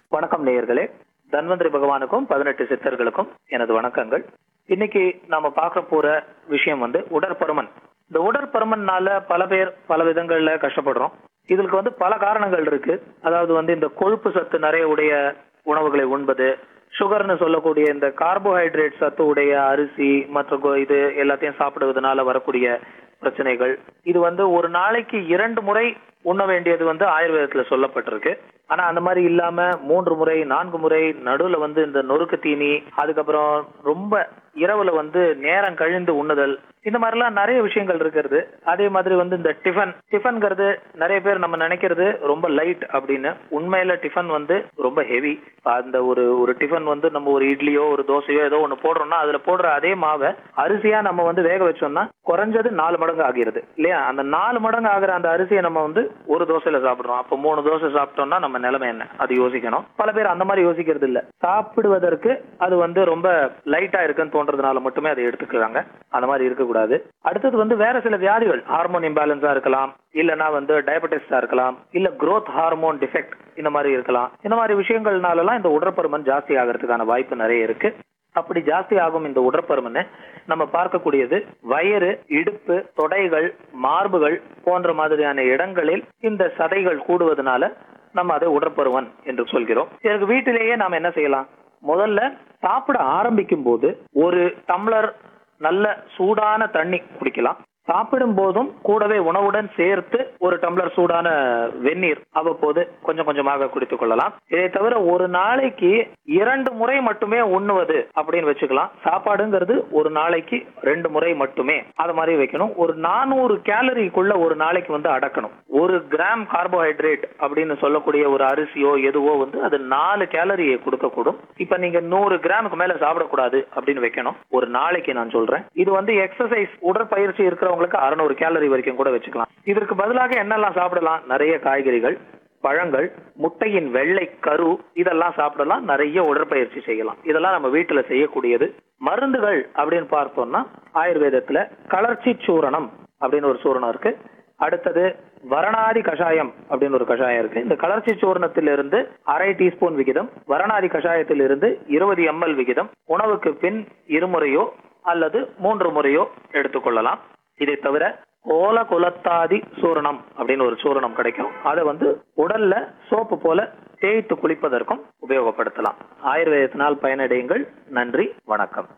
வணக்கம் நேயர்களே தன்வந்திரி பகவானுக்கும் பதினெட்டு சித்தர்களுக்கும் எனது வணக்கங்கள் இன்னைக்கு நாம பார்க்க போற விஷயம் வந்து உடற்பருமன் இந்த உடற்பருமன்னால பல பேர் பல விதங்கள்ல கஷ்டப்படுறோம் இதுக்கு வந்து பல காரணங்கள் இருக்கு அதாவது வந்து இந்த கொழுப்பு சத்து நிறைய உடைய உணவுகளை உண்பது சுகர்னு சொல்லக்கூடிய இந்த கார்போஹைட்ரேட் சத்து உடைய அரிசி மற்ற கோ- இது எல்லாத்தையும் சாப்பிடுவதனால வரக்கூடிய பிரச்சனைகள் இது வந்து ஒரு நாளைக்கு இரண்டு முறை உண்ண வேண்டியது வந்து ஆயுர்வேதத்துல சொல்லப்பட்டிருக்கு ஆனா அந்த மாதிரி இல்லாம மூன்று முறை நான்கு முறை நடுவுல வந்து இந்த நொறுக்கு தீனி அதுக்கப்புறம் ரொம்ப இரவுல வந்து நேரம் கழிந்து உண்ணுதல் இந்த மாதிரிலாம் நிறைய விஷயங்கள் இருக்கிறது அதே மாதிரி வந்து இந்த டிஃபன் டிஃபன்ங்கிறது நிறைய பேர் நம்ம நினைக்கிறது ரொம்ப லைட் அப்படின்னு உண்மையில டிஃபன் வந்து ரொம்ப ஹெவி அந்த ஒரு ஒரு டிஃபன் வந்து நம்ம ஒரு இட்லியோ ஒரு தோசையோ ஏதோ ஒண்ணு போடுறோம்னா அதுல போடுற அதே மாவை அரிசியா நம்ம வந்து வேக வச்சோம்னா குறைஞ்சது நாலு மடங்கு ஆகிறது இல்லையா அந்த நாலு மடங்கு ஆகிற அந்த அரிசியை நம்ம வந்து ஒரு தோசையில சாப்பிடுறோம் அப்ப மூணு தோசை சாப்பிட்டோம்னா நம்ம நிலைமை என்ன அது யோசிக்கணும் பல பேர் அந்த மாதிரி யோசிக்கிறது இல்ல சாப்பிடுவதற்கு அது வந்து ரொம்ப லைட்டா இருக்குன்னு தோன்றதுனால மட்டுமே அதை எடுத்துக்கிறாங்க அந்த மாதிரி இருக்கக்கூடாது அடுத்தது வந்து வேற சில வியாதிகள் ஹார்மோன் இம்பேலன்ஸா இருக்கலாம் இல்லனா வந்து டயபெட்டிஸா இருக்கலாம் இல்ல growth ஹார்மோன் டிஃபெக்ட் இந்த மாதிரி இருக்கலாம் இந்த மாதிரி விஷயங்கள்னாலலாம் இந்த உடற்பருமன் ஜாஸ்தி ஆகிறதுக்கான வாய்ப்பு நிறைய இருக்கு அப்படி ஜாஸ்தி ஆகும் இந்த உடற்பருமனை நம்ம பார்க்கக்கூடியது வயிறு இடுப்பு தொடைகள் மார்புகள் போன்ற மாதிரியான இடங்களில் இந்த சதைகள் கூடுவதனால நம்ம அதை உடற்பருமன் என்று சொல்கிறோம் இதற்கு வீட்டிலேயே நாம என்ன செய்யலாம் முதல்ல சாப்பிட ஆரம்பிக்கும் போது ஒரு டம்ளர் நல்ல சூடான தண்ணி குடிக்கலாம் சாப்பிடும் போதும் கூடவே உணவுடன் சேர்த்து ஒரு டம்ளர் சூடான வெந்நீர் அவ்வப்போது கொஞ்சம் கொஞ்சமாக குடித்துக் கொள்ளலாம் இதை தவிர ஒரு நாளைக்கு இரண்டு முறை மட்டுமே உண்ணுவது அப்படின்னு வச்சுக்கலாம் சாப்பாடுங்கிறது ஒரு நாளைக்கு ரெண்டு முறை மட்டுமே அது மாதிரி வைக்கணும் ஒரு நானூறு கேலரிக்குள்ள ஒரு நாளைக்கு வந்து அடக்கணும் ஒரு கிராம் கார்போஹைட்ரேட் அப்படின்னு சொல்லக்கூடிய ஒரு அரிசியோ எதுவோ வந்து அது நாலு கேலரியை கொடுக்கக்கூடும் இப்ப நீங்க நூறு கிராமுக்கு மேல சாப்பிடக்கூடாது அப்படின்னு வைக்கணும் ஒரு நாளைக்கு நான் சொல்றேன் இது வந்து எக்ஸசைஸ் உடற்பயிற்சி இருக்கிறவங்களுக்கு அறுநூறு கேலரி வரைக்கும் கூட வச்சுக்கலாம் இதற்கு பதிலாக என்னெல்லாம் சாப்பிடலாம் நிறைய காய்கறிகள் பழங்கள் முட்டையின் வெள்ளை கரு இதெல்லாம் சாப்பிடலாம் நிறைய உடற்பயிற்சி செய்யலாம் இதெல்லாம் நம்ம வீட்டுல செய்யக்கூடியது மருந்துகள் அப்படின்னு பார்த்தோம்னா ஆயுர்வேதத்துல கலர்ச்சி சூரணம் அப்படின்னு ஒரு சூரணம் இருக்கு அடுத்தது வரணாதி கஷாயம் அப்படின்னு ஒரு கஷாயம் இருக்கு இந்த கலர்ச்சி சூர்ணத்திலிருந்து அரை டீஸ்பூன் விகிதம் வரணாதி கஷாயத்திலிருந்து இருபது எம்எல் விகிதம் உணவுக்கு பின் இருமுறையோ அல்லது மூன்று முறையோ எடுத்துக்கொள்ளலாம் இதை தவிர கோல குலத்தாதி சூரணம் அப்படின்னு ஒரு சூரணம் கிடைக்கும் அதை வந்து உடல்ல சோப்பு போல தேய்த்து குளிப்பதற்கும் உபயோகப்படுத்தலாம் ஆயுர்வேதத்தினால் பயனடையுங்கள் நன்றி வணக்கம்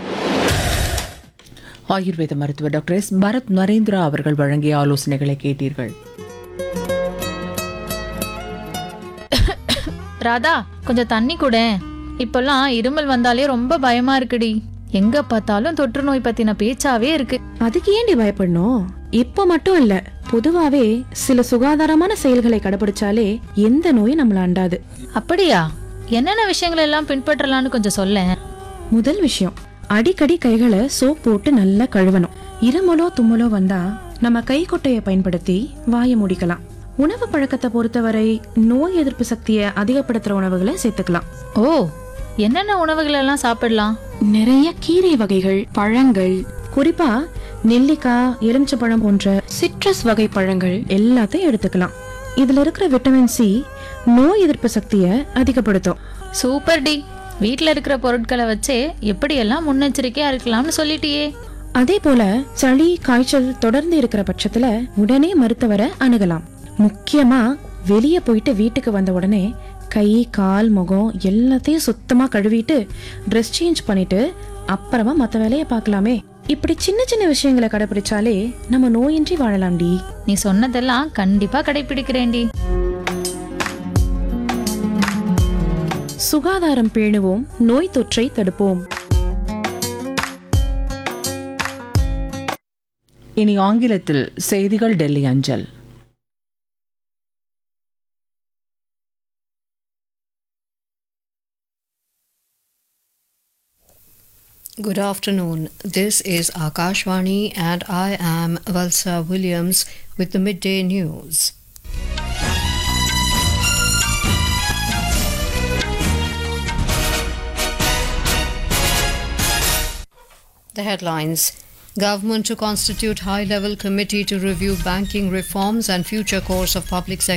ஆயுர்வேத மருத்துவர் டாக்டர் எஸ் பரத் நரேந்திரா அவர்கள் வழங்கிய ஆலோசனைகளை கேட்டீர்கள் ராதா கொஞ்சம் தண்ணி கூட இப்பெல்லாம் இருமல் வந்தாலே ரொம்ப பயமா இருக்குடி எங்க பார்த்தாலும் தொற்று நோய் பத்தின பேச்சாவே இருக்கு அதுக்கு ஏண்டி பயப்படணும் இப்ப மட்டும் இல்ல பொதுவாவே சில சுகாதாரமான செயல்களை கடைபிடிச்சாலே எந்த நோயும் நம்மள அண்டாது அப்படியா என்னென்ன விஷயங்கள் எல்லாம் பின்பற்றலாம்னு கொஞ்சம் சொல்லேன் முதல் விஷயம் அடிக்கடி கைகளை சோப் போட்டு நல்லா கழுவணும் இருமலோ தும்மலோ வந்தா நம்ம கைக்குட்டையை பயன்படுத்தி வாயை முடிக்கலாம் உணவு பழக்கத்தை பொறுத்தவரை நோய் எதிர்ப்பு சக்தியை அதிகப்படுத்துற உணவுகளை சேர்த்துக்கலாம் ஓ என்னென்ன உணவுகள் எல்லாம் சாப்பிடலாம் நிறைய கீரை வகைகள் பழங்கள் குறிப்பா நெல்லிக்காய் எலுமிச்சப்பழம் போன்ற சிட்ரஸ் வகை பழங்கள் எல்லாத்தையும் எடுத்துக்கலாம் இதுல இருக்கிற விட்டமின் சி நோய் எதிர்ப்பு சக்தியை அதிகப்படுத்தும் சூப்பர் டி வீட்ல இருக்கிற பொருட்களை வச்சே எப்படியெல்லாம் முன்னெச்சரிக்கையா இருக்கலாம்னு சொல்லிட்டியே அதே போல சளி காய்ச்சல் தொடர்ந்து இருக்கிற பட்சத்துல உடனே மருத்துவரை அணுகலாம் முக்கியமா வெளியே போயிட்டு வீட்டுக்கு வந்த உடனே கை கால் முகம் எல்லாத்தையும் சுத்தமா கழுவிட்டு ட்ரெஸ் சேஞ்ச் பண்ணிட்டு அப்புறமா மத்த வேலையை பார்க்கலாமே இப்படி சின்ன சின்ன விஷயங்களை கடைபிடிச்சாலே நம்ம நோயின்றி வாழலாம்டி நீ சொன்னதெல்லாம் கண்டிப்பா கடைபிடிக்கிறேன்டி சுகாதாரம் பேணுவோம் நோய் தொற்றை தடுப்போம் இனி ஆங்கிலத்தில் செய்திகள் டெல்லி அஞ்சல் Good afternoon. This is Akashvani, and I am Valsa Williams with the midday news. The headlines Government to constitute high level committee to review banking reforms and future course of public sector.